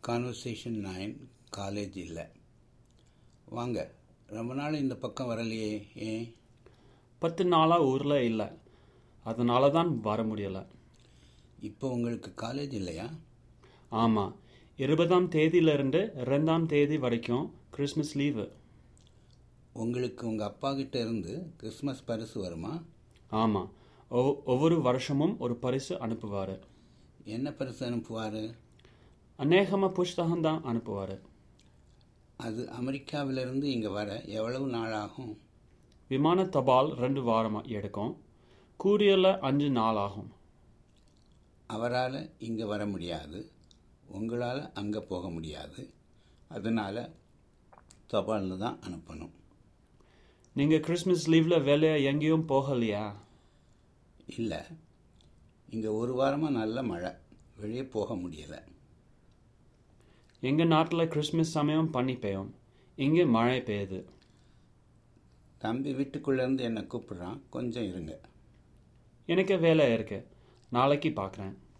conversation nine college இல்லை வாங்க ரொம்ப நாள் இந்த பக்கம் வரலையே ஏன் பத்து நாளாக ஊரில் இல்லை அதனால தான் வர முடியலை இப்போ உங்களுக்கு காலேஜ் இல்லையா ஆமாம் இருபதாம் தேதியிலிருந்து ரெண்டாம் தேதி வரைக்கும் கிறிஸ்மஸ் லீவு உங்களுக்கு உங்கள் அப்பா கிட்ட இருந்து கிறிஸ்மஸ் பரிசு வருமா ஆமாம் ஒவ் ஒவ்வொரு வருஷமும் ஒரு பரிசு அனுப்புவார் என்ன பரிசு அனுப்புவார் அநேகமாக புஸ்தகம் தான் அனுப்புவார் அது அமெரிக்காவிலிருந்து இங்கே வர எவ்வளவு நாள் ஆகும் விமான தபால் ரெண்டு வாரமாக எடுக்கும் கூரியரில் அஞ்சு நாள் ஆகும் அவரால் இங்கே வர முடியாது உங்களால் அங்கே போக முடியாது அதனால் தபாலில் தான் அனுப்பணும் நீங்கள் கிறிஸ்மஸ் லீவில் வெளியே எங்கேயும் போகலையா இல்லை இங்கே ஒரு வாரமாக நல்ல மழை வெளியே போக முடியலை எங்கள் நாட்டில் கிறிஸ்மஸ் சமயம் பனி பெய்யும் இங்கே மழை பெய்யுது தம்பி வீட்டுக்குள்ளேருந்து என்னை கூப்பிடுறான் கொஞ்சம் இருங்க எனக்கு வேலை இருக்கு நாளைக்கு பார்க்குறேன்